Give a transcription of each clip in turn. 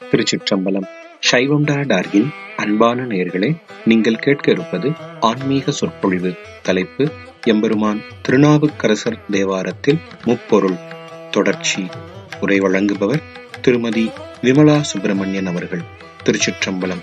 திருச்சிற்றம்பலம் சைவம்டா டார்கின் அன்பான நேயர்களே நீங்கள் கேட்க இருப்பது ஆன்மீக சொற்பொழிவு தலைப்பு எம்பெருமான் திருநாவுக்கரசர் தேவாரத்தில் முப்பொருள் தொடர்ச்சி உரை வழங்குபவர் திருமதி விமலா சுப்பிரமணியன் அவர்கள் திருச்சிற்றம்பலம்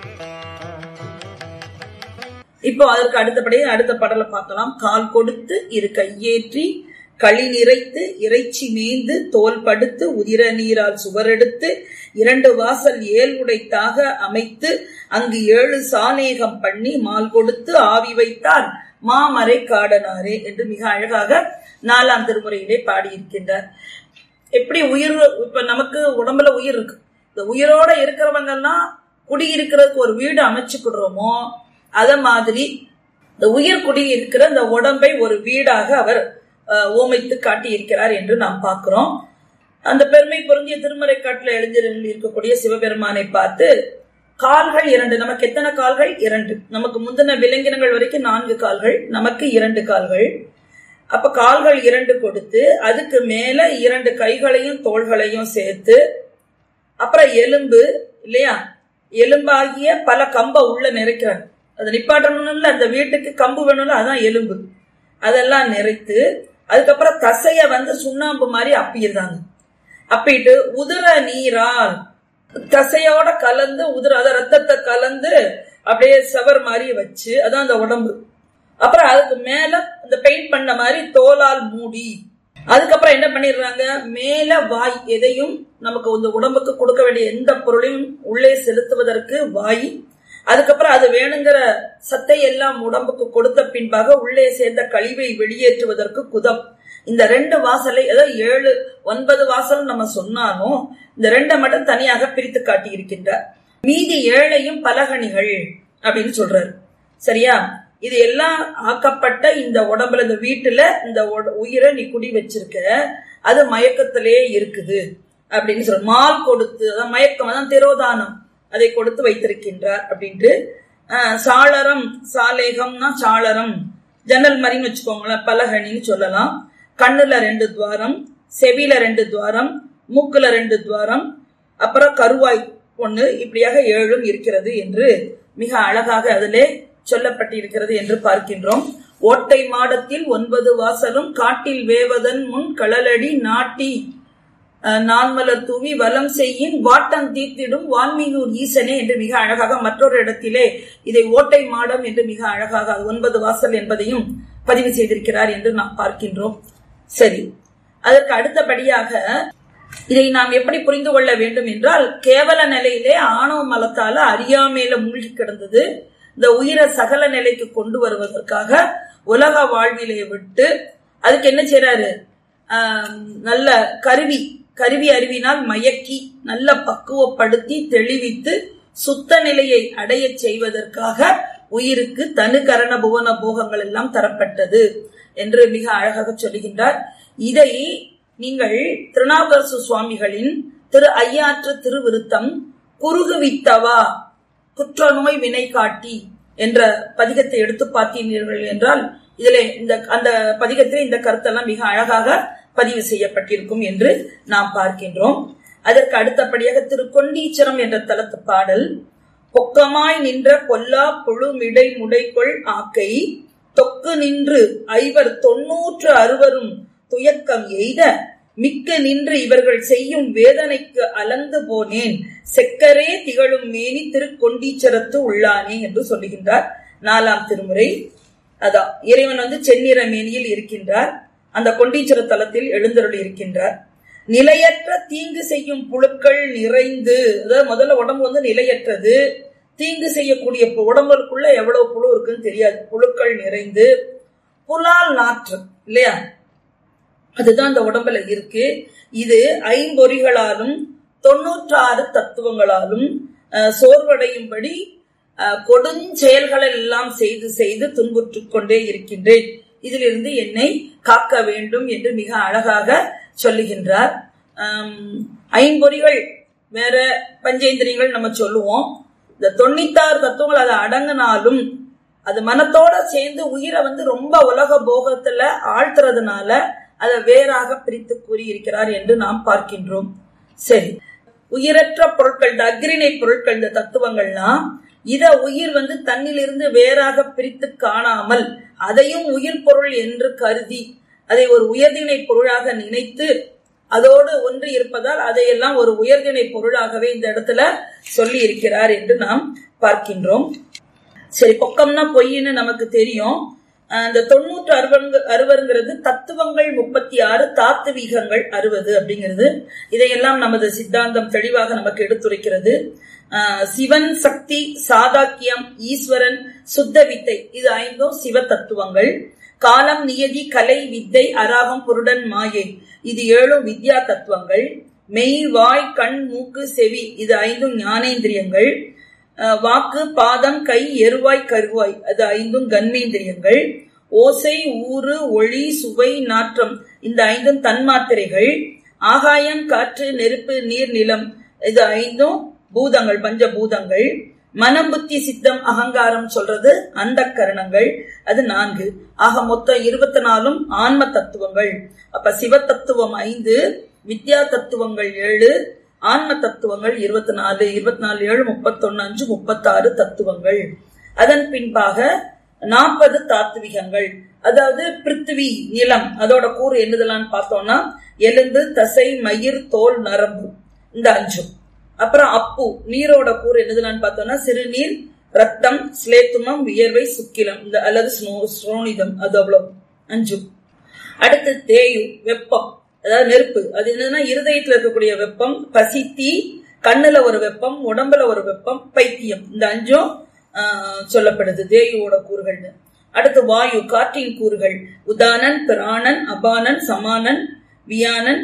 இப்போ அதற்கு அடுத்தபடி அடுத்த பாடலை பார்க்கலாம் கால் கொடுத்து இரு கையேற்றி களி நிறைத்து இறைச்சி மேய்ந்து தோல் படுத்து உதிர நீரால் சுவரெடுத்து இரண்டு வாசல் ஏல் உடைத்தாக அமைத்து அங்கு ஏழு சாநேகம் பண்ணி மால் கொடுத்து ஆவி வைத்தார் மாமரை காடனாரே என்று மிக அழகாக நாலாம் திருமுறையிலே பாடியிருக்கின்றார் எப்படி உயிர் இப்ப நமக்கு உடம்புல உயிர் இருக்கு இந்த உயிரோட இருக்கிறவங்க எல்லாம் குடியிருக்கிறதுக்கு ஒரு வீடு அமைச்சுக்கிடுறோமோ அத மாதிரி இந்த உயிர் குடி இருக்கிற இந்த உடம்பை ஒரு வீடாக அவர் ஓமைத்து காட்டியிருக்கிறார் என்று நாம் பார்க்கிறோம் அந்த பெருமை பொருந்திய திருமறை காட்டில் எழுந்திரில் இருக்கக்கூடிய சிவபெருமானை பார்த்து கால்கள் இரண்டு நமக்கு எத்தனை கால்கள் இரண்டு நமக்கு முந்தின விலங்கினங்கள் வரைக்கும் நான்கு கால்கள் நமக்கு இரண்டு கால்கள் அப்ப கால்கள் இரண்டு கொடுத்து அதுக்கு மேல இரண்டு கைகளையும் தோள்களையும் சேர்த்து அப்புறம் எலும்பு இல்லையா எலும்பாகிய பல கம்ப உள்ள நிறைக்கிறார் அதை நிப்பாட்டணும்ல அந்த வீட்டுக்கு கம்பு வேணும்ல அதான் எலும்பு அதெல்லாம் நிறைத்து அதுக்கப்புறம் தசைய வந்து சுண்ணாம்பு மாதிரி அப்பிடுறாங்க அப்பிட்டு உதிர நீரால் தசையோட கலந்து உதிர அத ரத்தத்தை கலந்து அப்படியே செவர் மாதிரி வச்சு அதான் அந்த உடம்பு அப்புறம் அதுக்கு மேல இந்த பெயிண்ட் பண்ண மாதிரி தோலால் மூடி அதுக்கப்புறம் என்ன பண்ணிடுறாங்க மேல வாய் எதையும் நமக்கு இந்த உடம்புக்கு கொடுக்க வேண்டிய எந்த பொருளையும் உள்ளே செலுத்துவதற்கு வாய் அதுக்கப்புறம் அது வேணுங்கிற சத்தை எல்லாம் உடம்புக்கு கொடுத்த பின்பாக உள்ளே சேர்ந்த கழிவை வெளியேற்றுவதற்கு குதம் இந்த ரெண்டு வாசலை ஏதோ ஏழு ஒன்பது வாசல் நம்ம சொன்னாலும் இந்த ரெண்டை மட்டும் தனியாக பிரித்து காட்டி இருக்கின்றார் மீதி ஏழையும் பலகணிகள் அப்படின்னு சொல்றாரு சரியா இது எல்லாம் ஆக்கப்பட்ட இந்த உடம்புல இந்த வீட்டுல இந்த உயிரை நீ குடி வச்சிருக்க அது மயக்கத்திலே இருக்குது அப்படின்னு சொல்ற மால் கொடுத்து அதான் மயக்கம் அதான் திரோதானம் அதை கொடுத்து வைத்திருக்கின்றார் அப்படின்ட்டு சாளரம் சாலேகம்னா சாளரம் ஜன்னல் மாதிரின்னு வச்சுக்கோங்களேன் பலகணின்னு சொல்லலாம் கண்ணுல ரெண்டு துவாரம் செவில ரெண்டு துவாரம் மூக்குல ரெண்டு துவாரம் அப்புறம் கருவாய் ஒண்ணு இப்படியாக ஏழும் இருக்கிறது என்று மிக அழகாக அதிலே சொல்லப்பட்டிருக்கிறது என்று பார்க்கின்றோம் ஓட்டை மாடத்தில் ஒன்பது வாசலும் காட்டில் வேவதன் முன் களலடி நாட்டி நான்மலர் தூவி வலம் செய்யின் வாட்டம் தீர்த்திடும் வான்மீகூர் ஈசனே என்று மிக அழகாக மற்றொரு இடத்திலே இதை ஓட்டை மாடம் என்று மிக அழகாக அது ஒன்பது வாசல் என்பதையும் பதிவு செய்திருக்கிறார் என்று நாம் பார்க்கின்றோம் சரி அதற்கு அடுத்தபடியாக இதை நாம் எப்படி புரிந்து கொள்ள வேண்டும் என்றால் கேவல நிலையிலே ஆணவ மலத்தால அறியாமையில மூழ்கி கிடந்தது இந்த உயிரை சகல நிலைக்கு கொண்டு வருவதற்காக உலக வாழ்விலே விட்டு அதுக்கு என்ன செய்யறாரு நல்ல கருவி கருவி அறிவினால் மயக்கி நல்ல பக்குவப்படுத்தி தெளிவித்து சுத்த நிலையை அடைய செய்வதற்காக உயிருக்கு தனு கரண புவன போகங்கள் எல்லாம் தரப்பட்டது என்று மிக அழகாக சொல்லுகின்றார் இதை நீங்கள் திருநாவுக்கரசு சுவாமிகளின் திரு ஐயாற்று திருவிருத்தம் குறுகுவித்தவா குற்றநோய் வினை காட்டி என்ற பதிகத்தை எடுத்து பார்த்தீர்கள் என்றால் இதிலே இந்த அந்த பதிகத்திலே இந்த கருத்தெல்லாம் மிக அழகாக பதிவு செய்யப்பட்டிருக்கும் என்று நாம் பார்க்கின்றோம் அதற்கு அடுத்தபடியாக திரு கொண்டீச்சரம் என்ற தளத்து பாடல் பொக்கமாய் நின்ற பொல்லா புழு மிடை முடைக்குள் ஆக்கை தொக்கு நின்று ஐவர் தொன்னூற்று அறுவரும் துயக்கம் எய்த மிக்க நின்று இவர்கள் செய்யும் வேதனைக்கு அலந்து போனேன் செக்கரே திகழும் மேனி திருக்கொண்டீச்சரத்து உள்ளானே என்று சொல்லுகின்றார் நாலாம் திருமுறை அதான் இறைவன் வந்து செந்நிற மேனியில் இருக்கின்றார் அந்த கொண்டீச்சர தலத்தில் எழுந்தருள் இருக்கின்றார் நிலையற்ற தீங்கு செய்யும் புழுக்கள் நிறைந்து அதாவது முதல்ல உடம்பு வந்து நிலையற்றது தீங்கு செய்யக்கூடிய உடம்புக்குள்ள எவ்வளவு புழு இருக்குன்னு தெரியாது புழுக்கள் நிறைந்து புலால் நாற்று இல்லையா அதுதான் அந்த உடம்புல இருக்கு இது ஐம்பொறிகளாலும் தொண்ணூற்றாறு தத்துவங்களாலும் சோர்வடையும்படி கொடுஞ்செயல்களை எல்லாம் செய்து செய்து துன்புற்று கொண்டே இருக்கின்றேன் இதிலிருந்து என்னை காக்க வேண்டும் என்று மிக அழகாக சொல்லுகின்றார் ஐம்பொறிகள் வேற பஞ்சேந்திரியங்கள் நம்ம சொல்லுவோம் இந்த தொண்ணூத்தாறு தத்துவங்கள் அதை அடங்கினாலும் அது மனத்தோட சேர்ந்து உயிரை வந்து ரொம்ப உலக போகத்துல ஆழ்த்துறதுனால அதை வேறாக பிரித்து கூறியிருக்கிறார் என்று நாம் பார்க்கின்றோம் சரி உயிரற்ற பொருட்கள் இந்த அக்ரிணை பொருட்கள் இந்த தத்துவங்கள்லாம் இத உயிர் வந்து தன்னிலிருந்து வேறாக பிரித்து காணாமல் அதையும் உயிர் பொருள் என்று கருதி அதை ஒரு உயர்திணை பொருளாக நினைத்து அதோடு ஒன்று இருப்பதால் அதையெல்லாம் ஒரு உயர்திணை பொருளாகவே இந்த இடத்துல சொல்லி இருக்கிறார் என்று நாம் பார்க்கின்றோம் சரி பொக்கம்னா பொய்ன்னு நமக்கு தெரியும் அந்த தொண்ணூற்று அறுபங்க அறுவருங்கிறது தத்துவங்கள் முப்பத்தி ஆறு தாத்துவீகங்கள் அறுபது அப்படிங்கிறது இதையெல்லாம் நமது சித்தாந்தம் தெளிவாக நமக்கு எடுத்துரைக்கிறது சிவன் சக்தி சாதாக்கியம் ஈஸ்வரன் சுத்த வித்தை இது ஐந்தும் சிவ தத்துவங்கள் காலம் நியதி கலை வித்தை அராகம் புருடன் மாயை இது ஏழும் வித்யா தத்துவங்கள் மெய் வாய் கண் மூக்கு செவி இது ஐந்தும் ஞானேந்திரியங்கள் வாக்கு பாதம் கை எருவாய் கருவாய் அது ஐந்தும் கன்மேந்திரியங்கள் ஓசை ஊறு ஒளி சுவை நாற்றம் இந்த ஐந்தும் தன்மாத்திரைகள் ஆகாயம் காற்று நெருப்பு நீர் நிலம் இது ஐந்தும் பூதங்கள் பஞ்சபூதங்கள் மனம் புத்தி சித்தம் அகங்காரம் சொல்றது அந்த கரணங்கள் அது நான்கு ஆக மொத்தம் இருபத்தி நாலும் ஆன்ம தத்துவங்கள் அப்ப சிவ தத்துவம் ஐந்து வித்யா தத்துவங்கள் ஏழு ஆன்ம தத்துவங்கள் இருபத்தி நாலு இருபத்தி நாலு ஏழு முப்பத்தொன்னு அஞ்சு முப்பத்தாறு தத்துவங்கள் அதன் பின்பாக நாற்பது தாத்விகங்கள் அதாவது பிருத்திவி நிலம் அதோட கூறு என்னதெல்லாம் பார்த்தோம்னா எலும்பு தசை மயிர் தோல் நரம்பு இந்த அஞ்சும் அப்புறம் அப்பு நீரோட கூறு என்னதுலான்னு பார்த்தோம்னா சிறுநீர் ரத்தம் ஸ்லேத்துமம் வியர்வை சுக்கிலம் இந்த அல்லது ஸ்ரோனிதம் அது அவ்வளவு அஞ்சும் அடுத்து தேயு வெப்பம் அதாவது நெருப்பு அது என்னதுன்னா இருதயத்துல இருக்கக்கூடிய வெப்பம் பசி தீ கண்ணுல ஒரு வெப்பம் உடம்புல ஒரு வெப்பம் பைத்தியம் இந்த அஞ்சும் சொல்லப்படுது தேயுவோட கூறுகள்னு அடுத்து வாயு காற்றின் கூறுகள் உதானன் பிராணன் அபானன் சமானன் வியானன்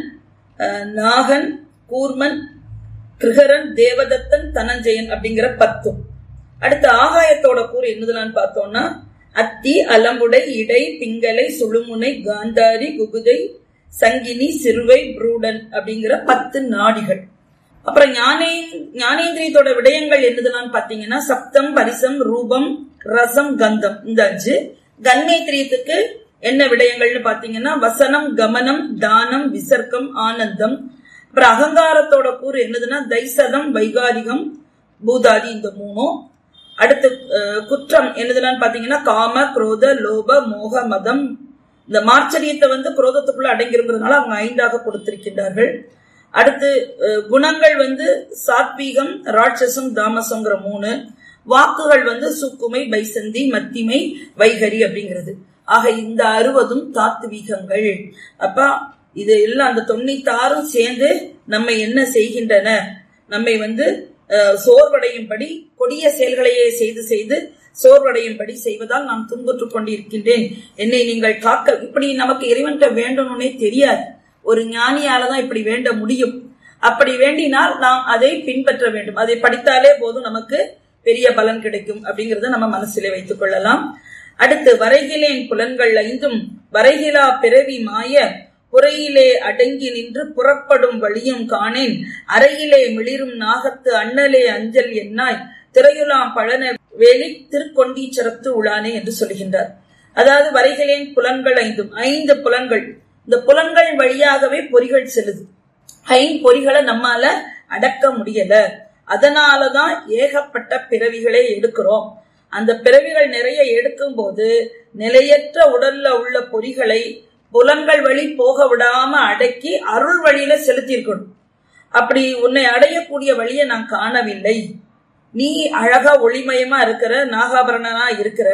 நாகன் கூர்மன் கிருகரன் தேவதத்தன் தனஞ்சயன் அப்படிங்கிற பத்தும் அடுத்து ஆகாயத்தோட கூறு என்னதுலான்னு பார்த்தோம்னா அத்தி அலம்புடை இடை பிங்கலை சுழுமுனை காந்தாரி குகுதை சங்கினி சிறுவை புரூடன் அப்படிங்கிற பத்து நாடிகள் அப்புறம் ஞானே ஞானேந்திரியத்தோட விடயங்கள் என்னதுலான்னு பாத்தீங்கன்னா சப்தம் பரிசம் ரூபம் ரசம் கந்தம் இந்த அஞ்சு கன்மேத்திரியத்துக்கு என்ன விடயங்கள்னு பாத்தீங்கன்னா வசனம் கமனம் தானம் விசர்க்கம் ஆனந்தம் அப்புறம் அகங்காரத்தோட கூறு என்னதுன்னா தைசதம் வைகாரிகம் பூதாதி இந்த மூணும் அடுத்து குற்றம் என்னதுலான்னு பாத்தீங்கன்னா காம குரோத லோப மோக மதம் இந்த மார்ச்சரியத்தை வந்து குரோதத்துக்குள்ள அடங்கிருக்கிறதுனால அவங்க ஐந்தாக கொடுத்திருக்கின்றார்கள் அடுத்து குணங்கள் வந்து சாத்வீகம் ராட்சசம் தாமசங்கிற மூணு வாக்குகள் வந்து சுக்குமை பைசந்தி மத்திமை வைகரி அப்படிங்கிறது ஆக இந்த அறுபதும் தாத்வீகங்கள் அப்ப இது எல்லாம் அந்த தொண்ணூத்தாறும் சேர்ந்து நம்மை என்ன செய்கின்றன நம்மை வந்து சோர்வடையும்படி கொடிய செயல்களையே செய்து செய்து சோர்வடையும்படி செய்வதால் நான் துன்புற்றுக் கொண்டிருக்கின்றேன் என்னை நீங்கள் காக்க இப்படி நமக்கு இறைவன்கிட்ட வேண்டணும்னே தெரியாது ஒரு ஞானியால தான் இப்படி வேண்ட முடியும் அப்படி வேண்டினால் நாம் அதை பின்பற்ற வேண்டும் அதை படித்தாலே போதும் நமக்கு பெரிய பலன் கிடைக்கும் அப்படிங்கறத நம்ம மனசிலே வைத்துக் கொள்ளலாம் அடுத்து வரைகிலேன் புலன்கள் ஐந்தும் வரைகிலா பிறவி மாய புறையிலே அடங்கி நின்று புறப்படும் வழியும் காணேன் அறையிலே மிளிரும் நாகத்து அண்ணலே அஞ்சல் என்னாய் திரையுலாம் பழன வேலி திருக்கொண்டீச்சரத்து உளானே என்று சொல்கின்றார் அதாவது வரைகளேன் புலன்கள் ஐந்தும் ஐந்து புலன்கள் இந்த புலன்கள் வழியாகவே பொறிகள் செல்லுது ஐம்பொறிகளை நம்மால அடக்க முடியல அதனாலதான் ஏகப்பட்ட பிறவிகளை எடுக்கிறோம் அந்த பிறவிகள் நிறைய எடுக்கும் போது நிலையற்ற உடல்ல உள்ள பொறிகளை புலன்கள் வழி போக விடாம அடக்கி அருள் வழியில செலுத்தியிருக்கணும் அப்படி உன்னை அடையக்கூடிய வழியை நான் காணவில்லை நீ அழகா ஒளிமயமா இருக்கிற நாகாபரணனா இருக்கிற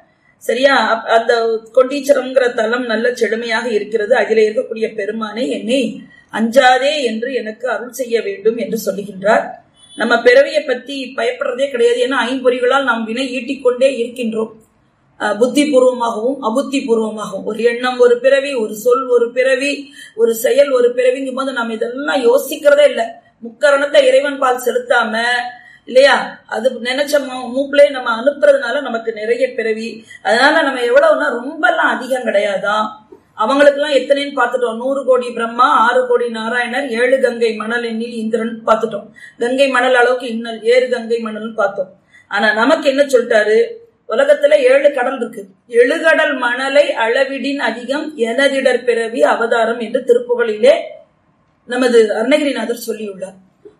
சரியா அந்த கொண்டீச்சரம்ங்கிற தலம் நல்ல செழுமையாக இருக்கிறது அதில் இருக்கக்கூடிய பெருமானை என்னை அஞ்சாதே என்று எனக்கு அருள் செய்ய வேண்டும் என்று சொல்லுகின்றார் நம்ம பிறவியை பத்தி பயப்படுறதே கிடையாது ஏன்னா ஐம்பொறிகளால் நாம் வினை ஈட்டிக்கொண்டே இருக்கின்றோம் புத்தி பூர்வமாகவும் அபுத்தி பூர்வமாகவும் ஒரு எண்ணம் ஒரு பிறவி ஒரு சொல் ஒரு பிறவி ஒரு செயல் ஒரு பிறவிங்கும் போது நம்ம இதெல்லாம் யோசிக்கிறதே இல்லை முக்கரணத்தை இறைவன் பால் செலுத்தாம இல்லையா அது நினைச்ச மூப்பிலே நம்ம அனுப்புறதுனால நமக்கு நிறைய பிறவி அதனால நம்ம எவ்வளவுனா ரொம்ப எல்லாம் அதிகம் கிடையாதான் அவங்களுக்கு எல்லாம் எத்தனைன்னு பார்த்துட்டோம் நூறு கோடி பிரம்மா ஆறு கோடி நாராயணர் ஏழு கங்கை மணல் எண்ணில் இந்திரன் பார்த்துட்டோம் கங்கை மணல் அளவுக்கு இன்னல் ஏறு கங்கை மணல் பார்த்தோம் ஆனா நமக்கு என்ன சொல்லிட்டாரு உலகத்துல ஏழு கடல் இருக்கு எழுகடல் மணலை அளவிடின் அதிகம் எனதிடர் பிறவி அவதாரம் என்று திருப்புகளிலே நமது அருணகிரிநாதர் சொல்லியுள்ளார்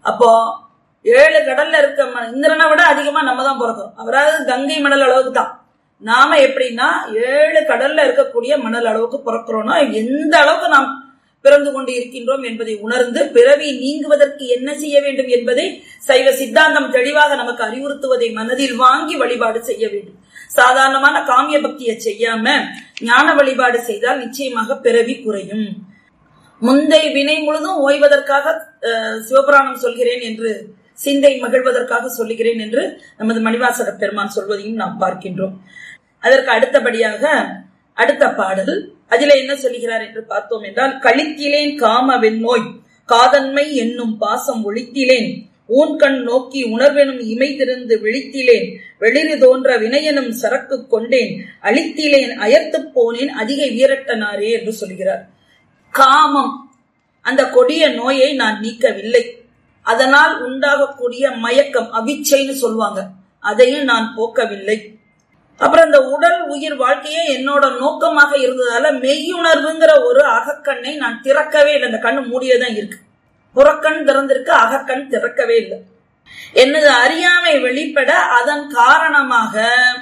அப்போ ஏழு கடல்ல இருக்க ம- இந்திரனை விட அதிகமா நம்ம தான் பிறக்கிறோம் அவராவது கங்கை மணல் அளவுக்கு தான் நாம எப்படின்னா ஏழு கடல்ல இருக்கக்கூடிய மணல் அளவுக்கு பிறக்கிறோம்னா எந்த அளவுக்கு நாம் பிறந்து கொண்டு இருக்கின்றோம் என்பதை உணர்ந்து பிறவி நீங்குவதற்கு என்ன செய்ய வேண்டும் என்பதை சைவ சித்தாந்தம் தெளிவாக நமக்கு அறிவுறுத்துவதை மனதில் வாங்கி வழிபாடு செய்ய வேண்டும் சாதாரணமான காமிய பக்தியை செய்யாம ஞான வழிபாடு செய்தால் நிச்சயமாக பிறவி குறையும் முந்தை வினை முழுதும் ஓய்வதற்காக அஹ், சிவபுராணம் சொல்கிறேன் என்று சிந்தை மகிழ்வதற்காக சொல்லுகிறேன் என்று நமது மணிவாசக பெருமான் சொல்வதையும் நாம் பார்க்கின்றோம் அதற்கு அடுத்தபடியாக அடுத்த பாடல் அதிலே என்ன சொல்லுகிறார் என்று பார்த்தோம் என்றால் கழித்திலேன் காம வெண்ணோய் காதன்மை என்னும் பாசம் ஒழித்திலேன் ஊன்கண் நோக்கி உணர்வெனும் இமை திறந்து விழித்திலேன் வெளிறு தோன்ற வினையெனும் சரக்கு கொண்டேன் அழித்திலேன் அயர்த்துப் போனேன் அதிக வீரட்டனாரே என்று சொல்கிறார் காமம் அந்த கொடிய நோயை நான் நீக்கவில்லை அதனால் உண்டாகக்கூடிய மயக்கம் அவிச்சைன்னு சொல்லுவாங்க அதையும் நான் போக்கவில்லை அப்புறம் இந்த உடல் உயிர் வாழ்க்கையே என்னோட நோக்கமாக இருந்ததால மெய்யுணர்வுங்கிற ஒரு அகக்கண்ணை நான் திறக்கவே இல்லை இந்த கண்ணு மூடியே தான் இருக்கு புறக்கண் திறந்திருக்கு அகக்கண் திறக்கவே இல்லை எனது அறியாமை வெளிப்பட அதன் காரணமாக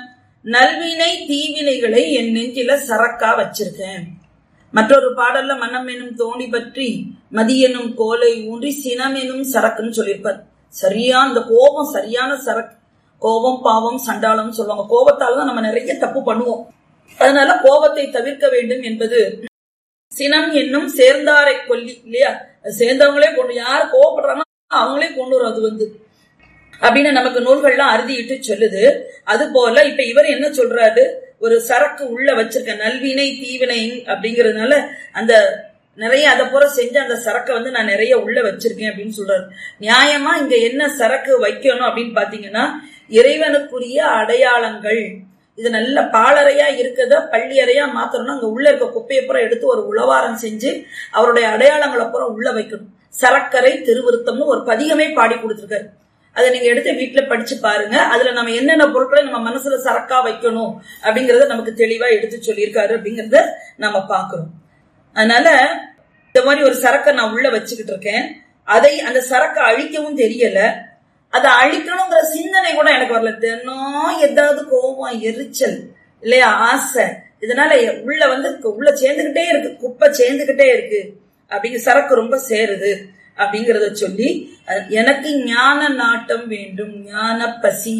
நல்வினை தீவினைகளை என் நெஞ்சில சரக்கா வச்சிருக்கேன் மற்றொரு பாடல்ல மனம் எனும் தோணி பற்றி மதி எனும் கோலை ஊன்றி சினம் எனும் சரக்குன்னு சொல்லியிருப்பார் சரியா இந்த கோபம் சரியான சரக்கு கோபம் பாவம் சண்டாளம் சொல்லுவாங்க கோபத்தால தான் நம்ம நிறைய தப்பு பண்ணுவோம் அதனால கோபத்தை தவிர்க்க வேண்டும் என்பது சினம் என்னும் சேர்ந்தாரை கொல்லி இல்லையா அது சேர்ந்தவங்களே கொண்டு யார் கோவப்படுறாங்க அவங்களே கொண்டு வரும் அது வந்து அப்படின்னு நமக்கு நூல்கள்லாம் அறுதிட்டு சொல்லுது அது போல இப்ப இவர் என்ன சொல்றாரு ஒரு சரக்கு உள்ள வச்சிருக்க நல்வினை தீவினை அப்படிங்கறதுனால அந்த நிறைய அதை போல செஞ்சு அந்த சரக்கை வந்து நான் நிறைய உள்ள வச்சிருக்கேன் அப்படின்னு சொல்றாரு நியாயமா இங்க என்ன சரக்கு வைக்கணும் அப்படின்னு பாத்தீங்கன்னா இறைவனுக்குரிய அடையாளங்கள் இது நல்ல பாலறையா இருக்கத பள்ளி அறையா மாத்தணும்னா அங்க உள்ள இருக்க குப்பையை பூரா எடுத்து ஒரு உளவாரம் செஞ்சு அவருடைய அடையாளங்களை பூரா உள்ள வைக்கணும் சரக்கரை திருவிருத்தம்னு ஒரு பதிகமே பாடி கொடுத்திருக்காரு அதை நீங்க எடுத்து வீட்டுல படிச்சு பாருங்க அதுல நம்ம என்னென்ன பொருட்களை நம்ம மனசுல சரக்கா வைக்கணும் அப்படிங்கறத நமக்கு தெளிவா எடுத்து சொல்லியிருக்காரு அப்படிங்கறத நம்ம பாக்குறோம் அதனால இந்த மாதிரி ஒரு சரக்கை நான் உள்ள வச்சுக்கிட்டு இருக்கேன் அதை அந்த சரக்கை அழிக்கவும் தெரியல அதை அழிக்கணுங்கிற சிந்தனை கூட எனக்கு வரல தினம் ஏதாவது கோபம் எரிச்சல் இல்லையா ஆசை இதனால உள்ள வந்து உள்ள சேர்ந்துகிட்டே இருக்கு குப்பை சேர்ந்துகிட்டே இருக்கு அப்படிங்கிற சரக்கு ரொம்ப சேருது அப்படிங்கறத சொல்லி அஹ், எனக்கு ஞான நாட்டம் வேண்டும் ஞான பசி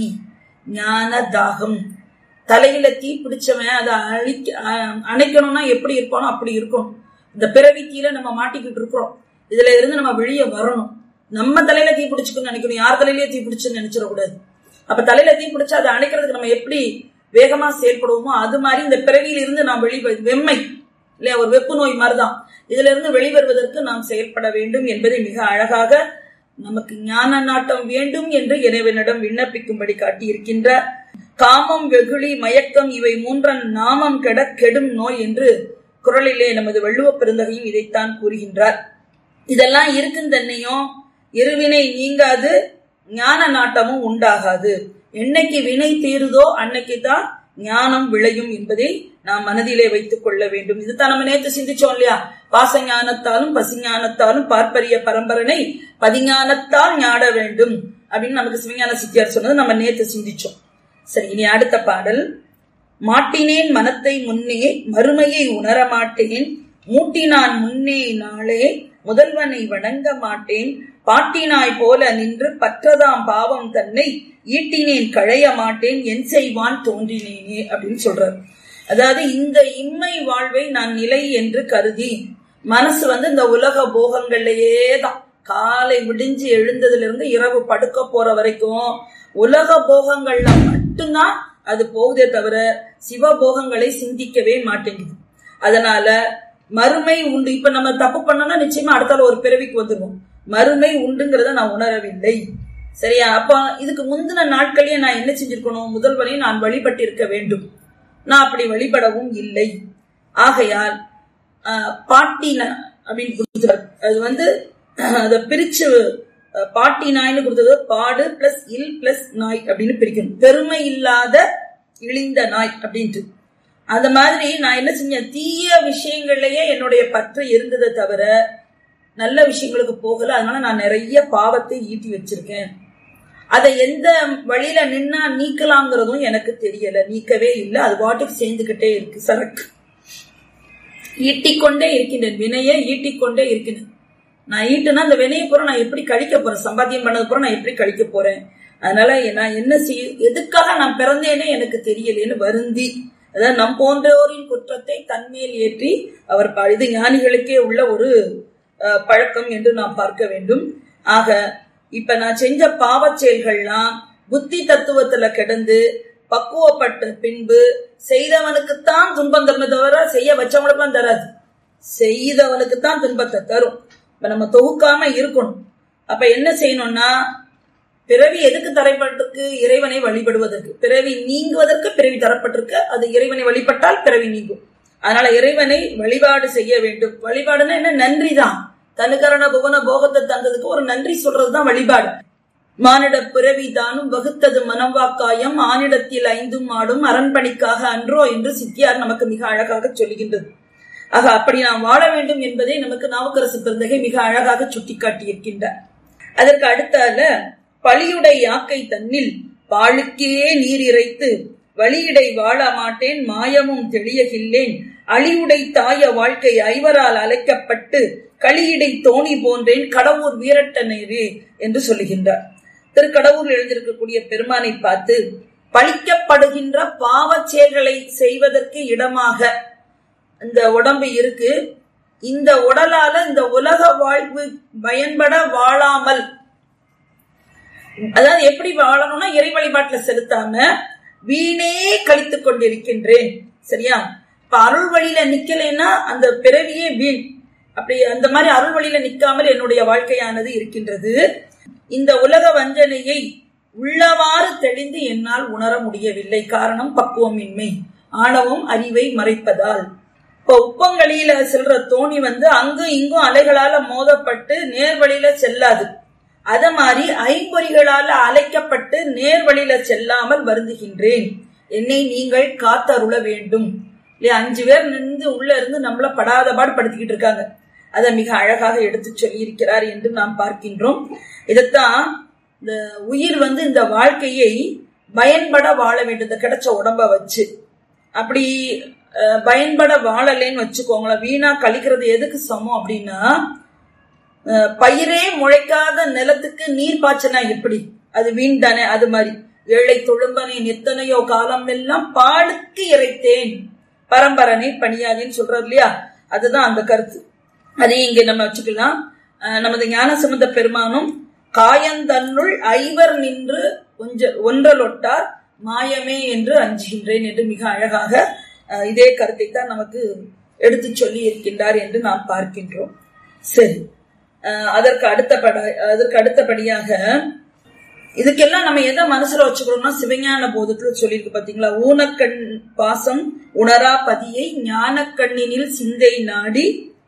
ஞான தாகம் தலையில தீ பிடிச்சவன் அதை அழிக்க அஹ், அணைக்கணும்னா எப்படி இருப்பானோ அப்படி இருக்கணும் இந்த பிறவி தீல நம்ம மாட்டிக்கிட்டு இருக்கிறோம் இதுல இருந்து நம்ம வெளியே வரணும் நம்ம தலையில தீ பிடிச்சுக்கணும்னு நினைக்கணும் யார் தலையிலயே தீ பிடிச்சுன்னு நினைச்சிடக்கூடாது அப்ப தலையில தீ பிடிச்சா அதை அணைக்கிறதுக்கு நம்ம எப்படி வேகமா செயல்படுவோமோ அது மாதிரி இந்த பிறவியில இருந்து நாம் வெளி வெம்மை இல்லையா ஒரு வெப்பு நோய் மாதிரிதான் இதுல இருந்து வெளிவருவதற்கு நாம் செயல்பட வேண்டும் என்பதை மிக அழகாக நமக்கு ஞான நாட்டம் வேண்டும் என்று இறைவனிடம் விண்ணப்பிக்கும்படி காட்டியிருக்கின்றார் காமம் வெகுளி மயக்கம் இவை மூன்றன் நாமம் கெட கெடும் நோய் என்று குரலிலே நமது வள்ளுவ பெருந்தகையும் இதைத்தான் கூறுகின்றார் இதெல்லாம் இருக்கும் தன்னையும் இருவினை நீங்காது ஞான நாட்டமும் உண்டாகாது என்னைக்கு வினை தீருதோ அன்னைக்கு தான் ஞானம் விளையும் என்பதை நாம் மனதிலே வைத்துக் கொள்ள வேண்டும் இதுதான் நம்ம நேற்று சிந்திச்சோம் இல்லையா பாச ஞானத்தாலும் பசி ஞானத்தாலும் பார்ப்பரிய பரம்பரனை பதிஞானத்தால் ஞாட வேண்டும் அப்படின்னு நமக்கு சிவஞான சித்தியார் சொன்னது நம்ம நேற்று சிந்திச்சோம் சரி இனி அடுத்த பாடல் மாட்டினேன் மனத்தை முன்னே மறுமையை உணர மாட்டேன் மூட்டினான் முன்னே நாளே முதல்வனை வணங்க மாட்டேன் பாட்டினாய் போல நின்று பற்றதாம் பாவம் தன்னை ஈட்டினேன் கழைய மாட்டேன் என் செய்வான் தோன்றினேனே அப்படின்னு சொல்றாரு அதாவது இந்த இம்மை வாழ்வை நான் நிலை என்று கருதி மனசு வந்து இந்த உலக போகங்கள்லயே தான் காலை விடிஞ்சு எழுந்ததுல இருந்து இரவு படுக்க போற வரைக்கும் உலக போகங்கள்ல மட்டும்தான் அது போகுதே தவிர சிவபோகங்களை சிந்திக்கவே மாட்டேங்குது அதனால மறுமை உண்டு இப்ப நம்ம தப்பு பண்ணோம்னா நிச்சயமா அடுத்தால ஒரு பிறவிக்கு வந்துருவோம் மறுமை உண்டுங்கிறத நான் உணரவில்லை சரியா அப்ப இதுக்கு முந்தின நாட்களே நான் என்ன செஞ்சிருக்கணும் முதல்வனை நான் வழிபட்டிருக்க வேண்டும் நான் அப்படி வழிபடவும் இல்லை ஆகையால் ஆஹ், பாட்டின அப்படின்னு கொடுத்தார் அது வந்து அதை பிரிச்சு அஹ், பாட்டி நாய்னு கொடுத்தது பாடு பிளஸ் இல் பிளஸ் நாய் அப்படின்னு பிரிக்கணும் பெருமை இல்லாத இழிந்த நாய் அப்படின்ட்டு அந்த மாதிரி நான் என்ன செஞ்சேன் தீய விஷயங்கள்லயே என்னுடைய பற்று இருந்ததை தவிர நல்ல விஷயங்களுக்கு போகல அதனால நான் நிறைய பாவத்தை ஈட்டி வச்சிருக்கேன் அதை எந்த வழியில நின்னா நீக்கலாங்கிறதும் எனக்கு தெரியல நீக்கவே இல்லை அது பாட்டுக்கு சேர்ந்துகிட்டே இருக்கு சரக்கு ஈட்டிக்கொண்டே இருக்கின்றேன் வினையை ஈட்டிக்கொண்டே இருக்கின்றேன் நான் ஈட்டுனா அந்த வினையை பூரா நான் எப்படி கழிக்க போறேன் சம்பாத்தியம் பண்ணது பூரா நான் எப்படி கழிக்க போறேன் அதனால நான் என்ன செய்ய எதுக்காக நான் பிறந்தேனே எனக்கு தெரியலேன்னு வருந்தி அதாவது நம் போன்றோரின் குற்றத்தை தன்மேல் ஏற்றி அவர் ப- இது ஞானிகளுக்கே உள்ள ஒரு அஹ், பழக்கம் என்று நாம் பார்க்க வேண்டும் ஆக இப்ப நான் செஞ்ச பாவச் செயல்கள்லாம் புத்தி தத்துவத்துல கிடந்து பக்குவப்பட்ட பின்பு செய்தவனுக்குத்தான் துன்பம் தருமே தவிர செய்ய வச்சவங்களுக்குலாம் தராது செய்தவனுக்குத்தான் துன்பத்தை தரும் இப்ப நம்ம தொகுக்காம இருக்கணும் அப்ப என்ன செய்யணும்னா பிறவி எதுக்கு தரப்பட்டிருக்கு இறைவனை வழிபடுவதற்கு பிறவி நீங்குவதற்கு பிறவி தரப்பட்டிருக்கு அது இறைவனை வழிபட்டால் பிறவி நீங்கும் அதனால இறைவனை வழிபாடு செய்ய வேண்டும் வழிபாடுன்னா என்ன நன்றி தான் தனுகரண புவன போகத்தை தந்ததுக்கு ஒரு நன்றி சொல்றதுதான் வழிபாடு மானிட பிறவி தானும் வகுத்தது மனவாக்காயம் ஆனிடத்தில் ஐந்தும் ஆடும் அரண்பணிக்காக அன்றோ என்று சித்தியார் நமக்கு மிக அழகாக சொல்லுகின்றது ஆக அப்படி நாம் வாழ வேண்டும் என்பதை நமக்கு நாவுக்கரசு பெருந்தகை மிக அழகாக சுட்டிக்காட்டியிருக்கின்றார் அதற்கு அடுத்தால பழியுடை யாக்கை தன்னில் பாழுக்கே நீர் இறைத்து வழியிடை வாழ மாட்டேன் மாயமும் தெளியகில்லேன் அழிவுடை தாய வாழ்க்கை ஐவரால் அழைக்கப்பட்டு களியிடை தோணி போன்றேன் கடவுர் வீரட்டனரே என்று சொல்லுகின்றார் திருக்கடவுர் எழுந்திருக்கக்கூடிய பெருமானை பார்த்து பழிக்கப்படுகின்ற பாவச் செயல்களை செய்வதற்கு இடமாக இந்த உடம்பு இருக்கு இந்த உடலால இந்த உலக வாழ்வு பயன்பட வாழாமல் அதாவது எப்படி வாழணும்னா இறை வழிபாட்டுல செலுத்தாம வீணே கழித்துக் கொண்டிருக்கின்றேன் சரியா இப்ப அருள் வழியில நிக்கலைன்னா அந்த பிறவியே வீண் அப்படி அந்த மாதிரி அருள் வழியில நிக்காமல் என்னுடைய வாழ்க்கையானது இருக்கின்றது இந்த உலக வஞ்சனையை உள்ளவாறு தெளிந்து என்னால் உணர முடியவில்லை காரணம் பக்குவமின்மை ஆணவம் அறிவை மறைப்பதால் இப்ப உப்பங்கழியில செல்ற தோணி வந்து அங்கும் இங்கும் அலைகளால மோதப்பட்டு நேர்வழியில செல்லாது அத மாதிரி ஐம்பொறிகளால அலைக்கப்பட்டு நேர்வழியில செல்லாமல் வருந்துகின்றேன் என்னை நீங்கள் காத்தருள வேண்டும் இல்லையா அஞ்சு பேர் நின்று உள்ள இருந்து நம்மள படாத பாடு படுத்திக்கிட்டு இருக்காங்க அதை மிக அழகாக எடுத்து சொல்லியிருக்கிறார் என்று நாம் பார்க்கின்றோம் இதைத்தான் இந்த உயிர் வந்து இந்த வாழ்க்கையை பயன்பட வாழ வேண்டும் இந்த கிடைச்ச உடம்ப வச்சு அப்படி அஹ், பயன்பட வாழலேன்னு வச்சுக்கோங்களேன் வீணா கழிக்கிறது எதுக்கு சமம் அப்படின்னா அஹ், பயிரே முளைக்காத நிலத்துக்கு நீர் பாய்ச்சினா எப்படி அது வீண் தானே அது மாதிரி ஏழை தொழும்பனை எத்தனையோ காலம் எல்லாம் பாலுக்கு இறைத்தேன் பரம்பரனை பணியாதேன்னு சொல்றாரு இல்லையா அதுதான் அந்த கருத்து அதையும் இங்க நம்ம வச்சுக்கலாம் அஹ், நமது ஞானசம்பந்த பெருமானும் காயந்தன்னுள் ஐவர் நின்று கொஞ்ச ஒன்றலொட்டார் மாயமே என்று அஞ்சுகின்றேன் என்று மிக அழகாக அஹ், இதே கருத்தை தான் நமக்கு எடுத்து சொல்லி இருக்கின்றார் என்று நாம் பார்க்கின்றோம் சரி அஹ், அதற்கு அடுத்த பட அதற்கு அடுத்தபடியாக இதுக்கெல்லாம் நம்ம எதை மனசுல வச்சுக்கிறோம்னா சிவஞான போதத்துல சொல்லியிருக்கு பாத்தீங்களா ஊனக்கண் பாசம் உணரா பதியை ஞானக்கண்ணினில் சிந்தை நாடி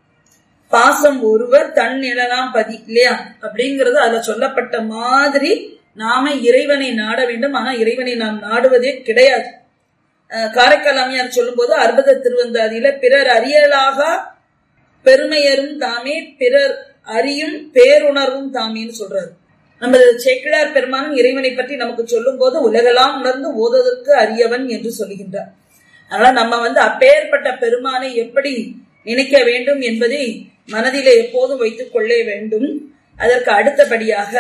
பாசம் ஒருவர் தன் நிழலாம் பதி இல்லையா அப்படிங்கிறது அதுல சொல்லப்பட்ட மாதிரி நாம இறைவனை நாட வேண்டும் ஆனா இறைவனை நாம் நாடுவதே கிடையாது அஹ் காரைக்கால் அம்மையார் சொல்லும்போது அற்புத திருவந்தாதியில பிறர் அறியலாக பெருமையரும் தாமே பிறர் அறியும் பேருணர்வும் தாமேன்னு சொல்றாரு நமது சேக்கிழார் பெருமானும் இறைவனை பற்றி நமக்கு சொல்லும் போது உலகெல்லாம் உணர்ந்து ஓதுவதற்கு அறியவன் என்று சொல்லுகின்றார் அதனால நம்ம வந்து அப்பேற்பட்ட பெருமானை எப்படி நினைக்க வேண்டும் என்பதை மனதிலே எப்போதும் வைத்துக் கொள்ளே வேண்டும் அதற்கு அடுத்தபடியாக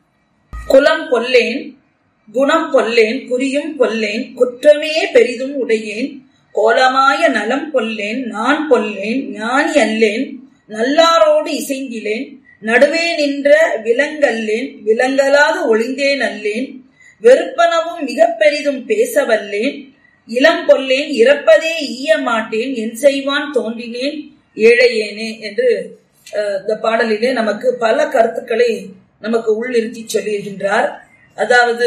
குலம் கொல்லேன் குணம் கொல்லேன் குறியும் கொல்லேன் குற்றமே பெரிதும் உடையேன் கோலமாய நலம் கொல்லேன் நான் கொல்லேன் ஞானி அல்லேன் நல்லாரோடு இசைந்திலேன் நடுவே நின்ற விலங்கல்லேன் விலங்கலாது ஒளிந்தேன் அல்லேன் வெறுப்பனவும் மிக பெரிதும் பேசவல்லேன் இளம் கொல்லேன் இறப்பதே ஈய மாட்டேன் என் செய்வான் தோன்றினேன் ஏழையேனே என்று அஹ், இந்த பாடலிலே நமக்கு பல கருத்துக்களை நமக்கு உள்ளிருத்தி சொல்லியிருக்கின்றார் அதாவது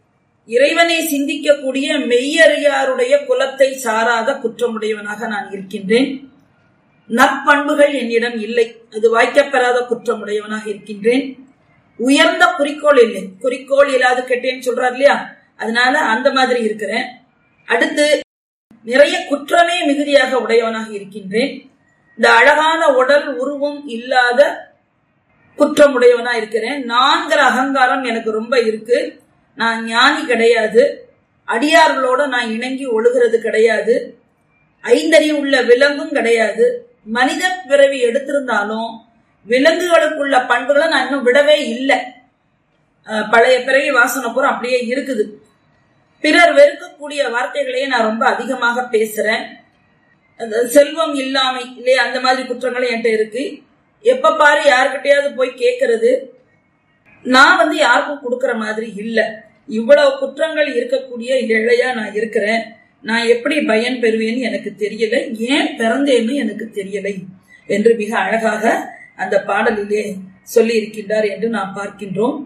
இறைவனை சிந்திக்கக்கூடிய மெய்யறியாருடைய குலத்தை சாராத குற்றமுடையவனாக நான் இருக்கின்றேன் நற்பண்புகள் என்னிடம் இல்லை அது வாய்க்கப்பெறாத குற்றமுடையவனாக இருக்கின்றேன் உயர்ந்த குறிக்கோள் இல்லை குறிக்கோள் இல்லாது கெட்டேன்னு சொல்றாரு இல்லையா அதனால அந்த மாதிரி இருக்கிறேன் அடுத்து நிறைய குற்றமே மிகுதியாக உடையவனாக இருக்கின்றேன் இந்த அழகான உடல் உருவம் இல்லாத குற்றமுடையவனா இருக்கிறேன் நான்கிற அகங்காரம் எனக்கு ரொம்ப இருக்கு நான் ஞானி கிடையாது அடியார்களோட நான் இணங்கி ஒழுகிறது கிடையாது ஐந்தறி உள்ள விலங்கும் கிடையாது மனித பிறவி எடுத்திருந்தாலும் விலங்குகளுக்குள்ள பண்புகளை நான் இன்னும் விடவே இல்லை பழைய பிறவி வாசனை பூரா அப்படியே இருக்குது பிறர் வெறுக்கக்கூடிய வார்த்தைகளையே நான் ரொம்ப அதிகமாக பேசுறேன் செல்வம் இல்லாமை இல்லையா அந்த மாதிரி குற்றங்களும் என்கிட்ட இருக்கு எப்ப பாரு யாருக்கிட்டையாவது போய் கேட்கறது நான் வந்து யாருக்கும் கொடுக்கற மாதிரி இல்லை இவ்வளவு குற்றங்கள் இருக்கக்கூடிய ஏழையா நான் இருக்கிறேன் நான் எப்படி பயன் பெறுவேன்னு எனக்கு தெரியல ஏன் பிறந்தேன்னு எனக்கு தெரியலை என்று மிக அழகாக அந்த பாடலிலே சொல்லி இருக்கின்றார் என்று நாம் பார்க்கின்றோம்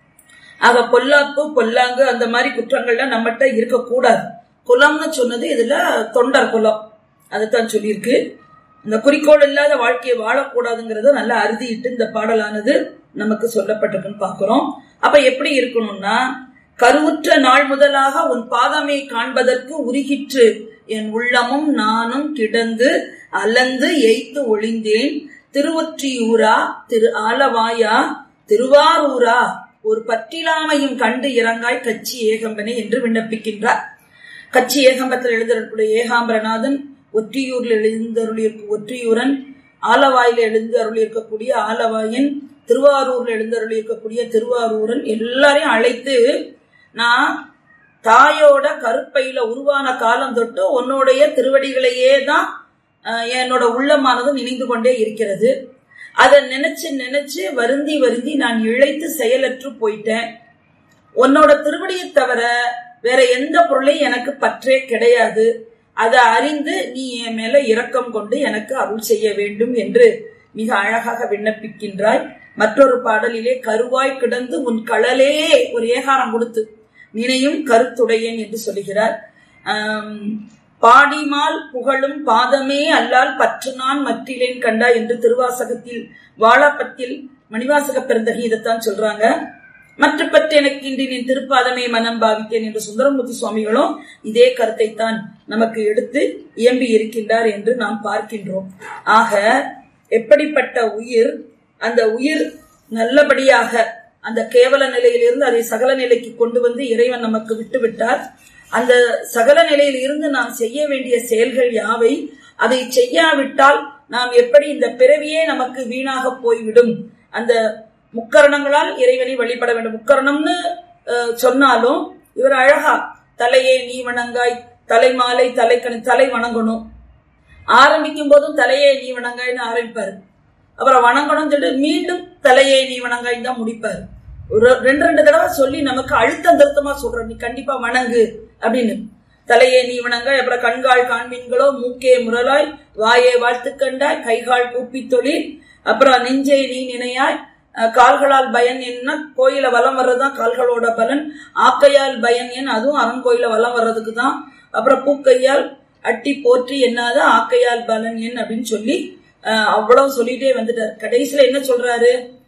ஆக பொல்லாப்பு பொல்லாங்கு அந்த மாதிரி குற்றங்கள்லாம் நம்மகிட்ட இருக்கக்கூடாது குலம்னு சொன்னது இதுல தொண்டர் குலம் அதைத்தான் சொல்லியிருக்கு இந்த குறிக்கோள் இல்லாத வாழ்க்கையை வாழக்கூடாதுங்கிறத நல்லா அறுதிட்டு இந்த பாடலானது நமக்கு சொல்லப்பட்டிருக்குன்னு பாக்குறோம் அப்ப எப்படி இருக்கணும்னா கருவுற்ற நாள் முதலாக உன் பாதமை காண்பதற்கு உருகிற்று என் உள்ளமும் நானும் கிடந்து அலந்து எய்த்து ஒளிந்தேன் திருவொற்றியூரா திரு ஆலவாயா திருவாரூரா ஒரு பற்றிலாமையும் கண்டு இறங்காய் கட்சி ஏகம்பனே என்று விண்ணப்பிக்கின்றார் கட்சி ஏகம்பத்தில் எழுந்தருடைய ஏகாம்பரநாதன் ஒற்றியூரில் எழுந்தருளி ஒற்றியூரன் ஆலவாயில் எழுந்து அருளி இருக்கக்கூடிய ஆலவாயன் திருவாரூர்ல எழுந்தருளி இருக்கக்கூடிய திருவாரூரன் எல்லாரையும் அழைத்து நான் தாயோட கருப்பையில உருவான காலம் தொட்டு உன்னுடைய திருவடிகளையே தான் என்னோட உள்ளமானது நினைந்து கொண்டே இருக்கிறது அதை நினைச்சு நினைச்சு வருந்தி வருந்தி நான் இழைத்து செயலற்று போயிட்டேன் உன்னோட திருவடியை தவிர வேற எந்த பொருளையும் எனக்கு பற்றே கிடையாது அதை அறிந்து நீ என் மேல இரக்கம் கொண்டு எனக்கு அருள் செய்ய வேண்டும் என்று மிக அழகாக விண்ணப்பிக்கின்றாய் மற்றொரு பாடலிலே கருவாய் கிடந்து உன் களலே ஒரு ஏகாரம் கொடுத்து நினையும் கருத்துடையேன் என்று சொல்லுகிறார் பாடிமால் புகழும் பாதமே அல்லால் பற்று நான் மற்றிலேன் கண்டா என்று திருவாசகத்தில் வாழப்பத்தில் மணிவாசக பிறந்தகி இதைத்தான் சொல்றாங்க மற்ற பற்றி எனக்கு இன்றி நீ திருப்பாதமே மனம் பாவித்தேன் என்று சுந்தரமூர்த்தி சுவாமிகளும் இதே கருத்தை தான் நமக்கு எடுத்து இயம்பி இருக்கின்றார் என்று நாம் பார்க்கின்றோம் ஆக எப்படிப்பட்ட உயிர் அந்த உயிர் நல்லபடியாக அந்த கேவல நிலையிலிருந்து அதை சகல நிலைக்கு கொண்டு வந்து இறைவன் நமக்கு விட்டு விட்டார் அந்த சகல நிலையில் இருந்து நாம் செய்ய வேண்டிய செயல்கள் யாவை அதை செய்யாவிட்டால் நாம் எப்படி இந்த பிறவியே நமக்கு வீணாக போய்விடும் அந்த முக்கரணங்களால் இறைவனை வழிபட வேண்டும் முக்கரணம்னு சொன்னாலும் இவர் அழகா தலையே நீ வணங்காய் தலை மாலை தலைக்கணி தலை வணங்கணும் ஆரம்பிக்கும் போதும் தலையே நீ வணங்காய்னு ஆரம்பிப்பாரு அப்புறம் வணங்கணும் சொல்லிட்டு மீண்டும் தலையே நீ வணங்காய் தான் முடிப்பாரு ஒரு ரெண்டு ரெண்டு தடவை சொல்லி நமக்கு அழுத்தம் திருத்தமா சொல்ற நீ கண்டிப்பா வணங்கு அப்படின்னு தலையே நீ வணங்காய் அப்புறம் கண்கால் காண்மீன்களோ மூக்கே முரலாய் வாயே வாழ்த்து கண்டாய் கைகால் கூப்பி தொழில் அப்புறம் நெஞ்சை நீ நினையாய் கால்களால் பயன் என்ன கோயில வலம் வர்றதுதான் கால்களோட பலன் ஆக்கையால் பயன் என் அதுவும் அரண் கோயில வலம் வர்றதுக்கு தான் அப்புறம் பூக்கையால் அட்டி போற்றி என்னாத ஆக்கையால் பலன் என் அப்படின்னு சொல்லி அவ்வளவு சொல்லிட்டே வந்துட்டார் கடைசியில என்ன சொல்றாரு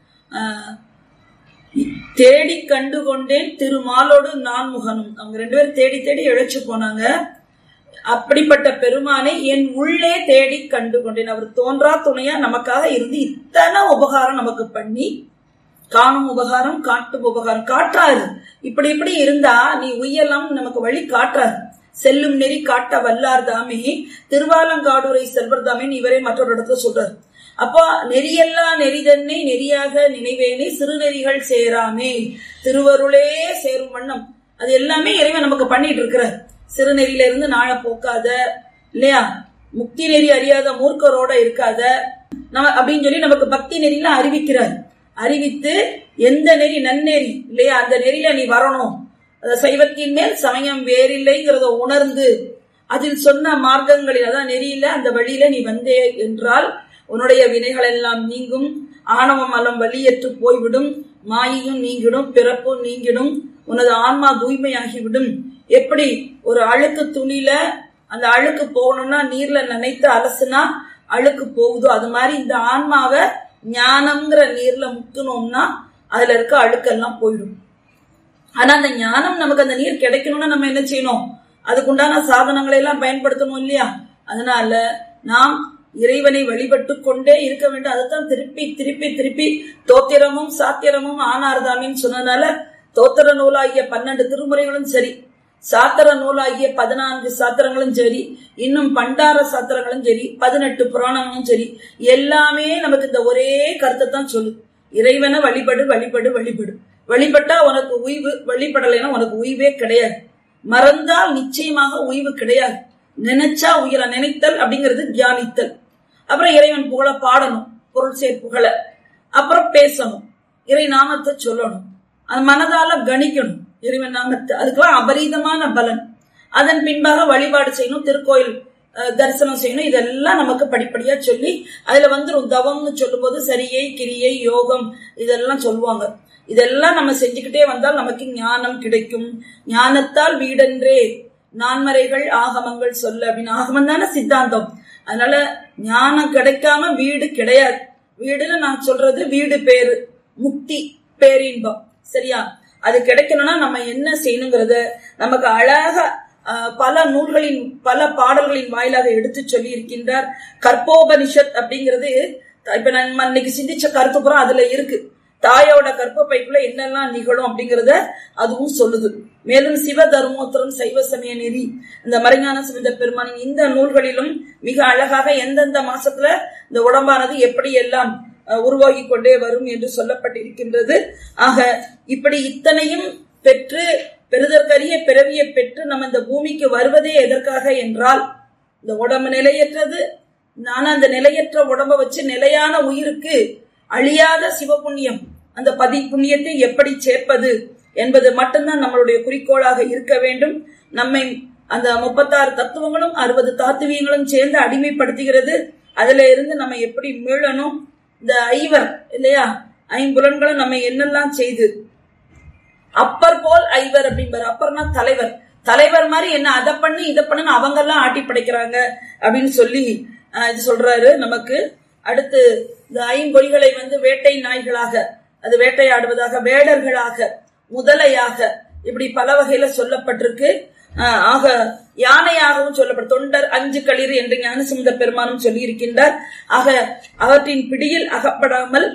தேடி கண்டு கொண்டேன் திருமாலோடு நான் முகனும் அவங்க ரெண்டு பேரும் தேடி தேடி இழைச்சு போனாங்க அப்படிப்பட்ட பெருமானை என் உள்ளே தேடி கண்டு கொண்டேன் அவர் தோன்றா துணையா நமக்காக இருந்து இத்தனை உபகாரம் நமக்கு பண்ணி காணும் உபகாரம் காட்டும் உபகாரம் காட்டுறாரு இப்படி இப்படி இருந்தா நீ உயலாம் நமக்கு வழி காட்டுறாரு செல்லும் நெறி காட்ட வல்லார் தாமே திருவாலங்காடுரை செல்வர் தாமே இவரே மற்றொரு இடத்துல சொல்றாரு அப்போ நெறியெல்லாம் நெறிதன்னை நெறியாக நினைவேனே சிறுநெறிகள் சேராமே திருவருளே சேரும் வண்ணம் அது எல்லாமே இறைவன் நமக்கு பண்ணிட்டு இருக்கிறார் சிறுநெறியில இருந்து நாள போக்காத இல்லையா முக்தி நெறி அறியாத மூர்க்கரோட இருக்காத நம்ம அப்படின்னு சொல்லி நமக்கு பக்தி நெறியில அறிவிக்கிறார் அறிவித்து எந்த நெறி நன்னெறி இல்லையா அந்த நெறியில நீ வரணும் சைவத்தின் மேல் சமயம் வேறில்லைங்கிறத உணர்ந்து அதில் சொன்ன மார்க்கங்களில் அதான் நெறியில அந்த வழியில நீ வந்தே என்றால் உன்னுடைய வினைகள் எல்லாம் நீங்கும் ஆணவ மலம் வலியற்று போய்விடும் மாயையும் நீங்கிடும் பிறப்பும் நீங்கிடும் உனது ஆன்மா தூய்மையாகிவிடும் எப்படி ஒரு அழுக்கு துணியில அந்த அழுக்கு போகணும்னா நீர்ல நினைத்து அலசுனா அழுக்கு போகுதோ அது மாதிரி இந்த ஆன்மாவை ஞானம்ங்கிற நீர்ல முக்கணும்னா அதுல இருக்க அழுக்கெல்லாம் போயிடும் ஆனா அந்த ஞானம் நமக்கு அந்த நீர் கிடைக்கணும்னா நம்ம என்ன செய்யணும் அதுக்குண்டான சாதனங்களை எல்லாம் பயன்படுத்தணும் இல்லையா அதனால நாம் இறைவனை வழிபட்டு கொண்டே இருக்க வேண்டும் அதைத்தான் திருப்பி திருப்பி திருப்பி தோத்திரமும் சாத்திரமும் ஆனார்தாமின்னு சொன்னதுனால தோத்திர நூலாகிய பன்னெண்டு திருமுறைகளும் சரி சாத்திர நூலாகிய பதினான்கு சாத்திரங்களும் சரி இன்னும் பண்டார சாத்திரங்களும் சரி பதினெட்டு புராணங்களும் சரி எல்லாமே நமக்கு இந்த ஒரே கருத்தை தான் சொல்லு இறைவனை வழிபடு வழிபடு வழிபடு வழிபட்டா உனக்கு உய்வு வழிபடலைன்னா உனக்கு உய்வே கிடையாது மறந்தால் நிச்சயமாக உய்வு கிடையாது நினைச்சா உயிர நினைத்தல் அப்படிங்கிறது தியானித்தல் அப்புறம் இறைவன் புகழ பாடணும் பொருள் சேர் புகழ அப்புறம் பேசணும் இறை நாமத்தை சொல்லணும் அது மனதால கணிக்கணும் இறைவன் நாமத்தை அதுக்கெல்லாம் அபரீதமான பலன் அதன் பின்பாக வழிபாடு செய்யணும் திருக்கோயில் அஹ், தரிசனம் செய்யணும் இதெல்லாம் நமக்கு படிப்படியா சொல்லி அதுல வந்துரும் தவம்னு சொல்லும்போது சரியை கிரியை யோகம் இதெல்லாம் சொல்லுவாங்க இதெல்லாம் நம்ம செஞ்சுக்கிட்டே வந்தால் நமக்கு ஞானம் கிடைக்கும் ஞானத்தால் வீடென்றே நான்மறைகள் ஆகமங்கள் சொல்ல அப்படின்னு ஆகமம் தானே சித்தாந்தம் அதனால ஞானம் கிடைக்காம வீடு கிடையாது வீடுன்னு நான் சொல்றது வீடு பேரு முக்தி பேரின்பம் சரியா அது கிடைக்கணும்னா நம்ம என்ன செய்யணுங்கிறத நமக்கு அழகா ஆஹ், பல நூல்களின் பல பாடல்களின் வாயிலாக எடுத்து சொல்லி இருக்கின்றார் கற்போபனிஷத் அப்படிங்கிறது இப்ப நம்ம இன்னைக்கு சிந்திச்ச கருத்து புறம் அதுல இருக்கு தாயோட கற்பப்பைக்குள்ள என்னெல்லாம் நிகழும் அப்படிங்கறத அதுவும் சொல்லுது மேலும் சிவ தர்மோத்தரம் சைவ சமய நெறி இந்த மறைஞான சிவந்த பெருமானின் இந்த நூல்களிலும் மிக அழகாக எந்தெந்த மாசத்துல இந்த உடம்பானது எப்படி எல்லாம் அஹ், உருவாகி கொண்டே வரும் என்று சொல்லப்பட்டிருக்கின்றது ஆக இப்படி இத்தனையும் பெற்று பெறுதற்கரிய பிறவியை பெற்று நம்ம இந்த பூமிக்கு வருவதே எதற்காக என்றால் இந்த உடம்பு நிலையற்றது நான் அந்த நிலையற்ற உடம்ப வச்சு நிலையான உயிருக்கு அழியாத சிவபுண்ணியம் அந்த பதி புண்ணியத்தை எப்படி சேர்ப்பது என்பது மட்டும்தான் நம்மளுடைய குறிக்கோளாக இருக்க வேண்டும் நம்மை அந்த முப்பத்தாறு தத்துவங்களும் அறுபது தாத்துவியங்களும் சேர்ந்து அடிமைப்படுத்துகிறது அதுல இருந்து நம்ம எப்படி மீளணும் இந்த ஐவர் இல்லையா ஐம்புலன்களும் நம்ம என்னெல்லாம் செய்து அப்பர் போல் ஐவர் அப்படிம்பாரு அப்பர்னா தலைவர் தலைவர் மாதிரி என்ன அதை பண்ணு இதை பண்ணுன்னு அவங்க எல்லாம் ஆட்டி படைக்கிறாங்க அப்படின்னு சொல்லி அஹ், இது சொல்றாரு நமக்கு அடுத்து இந்த ஐம்பொறிகளை வந்து வேட்டை நாய்களாக அது வேட்டையாடுவதாக வேடர்களாக முதலையாக இப்படி பல வகையில சொல்லப்பட்டிருக்கு அஹ், ஆக யானையாகவும் சொல்லப்படும் தொண்டர் அஞ்சு களிர் என்று ஞானசுந்த பெருமானும் சொல்லி இருக்கின்றார் ஆக அவற்றின் பிடியில் அகப்படாமல்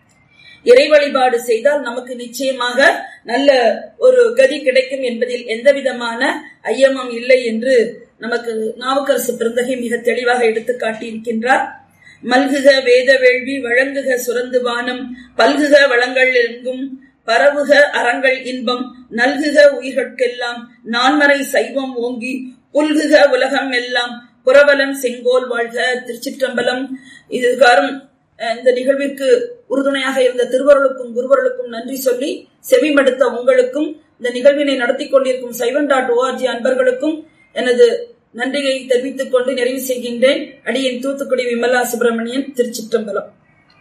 இறை வழிபாடு செய்தால் நமக்கு நிச்சயமாக நல்ல ஒரு கதி கிடைக்கும் என்பதில் எந்த விதமான ஐயமும் இல்லை என்று நமக்கு நாவுக்கரசு பிறந்தகை மிக தெளிவாக எடுத்து காட்டியிருக்கின்றார் மல்குக வேத வேள்வி வழங்குக சுரந்து வானம் பல்குக வளங்கள் எங்கும் பரவுக அறங்கள் இன்பம் நல்குக உயிர்கட்கெல்லாம் நான்மறை சைவம் ஓங்கி புல்குக உலகம் எல்லாம் புறவலம் செங்கோல் வாழ்க திருச்சிற்றம்பலம் இதுகாரும் அஹ், இந்த நிகழ்விற்கு உறுதுணையாக இருந்த திருவருளுக்கும் குருவருளுக்கும் நன்றி சொல்லி செவிமடுத்த உங்களுக்கும் இந்த நிகழ்வினை நடத்தி கொண்டிருக்கும் சைவன் டாட் ஓஆர்ஜி அன்பர்களுக்கும் எனது நன்றியை தெரிவித்துக் கொண்டு நிறைவு செய்கின்றேன் அடியேன் தூத்துக்குடி விமலா சுப்பிரமணியன் திருச்சிற்றம்பலம்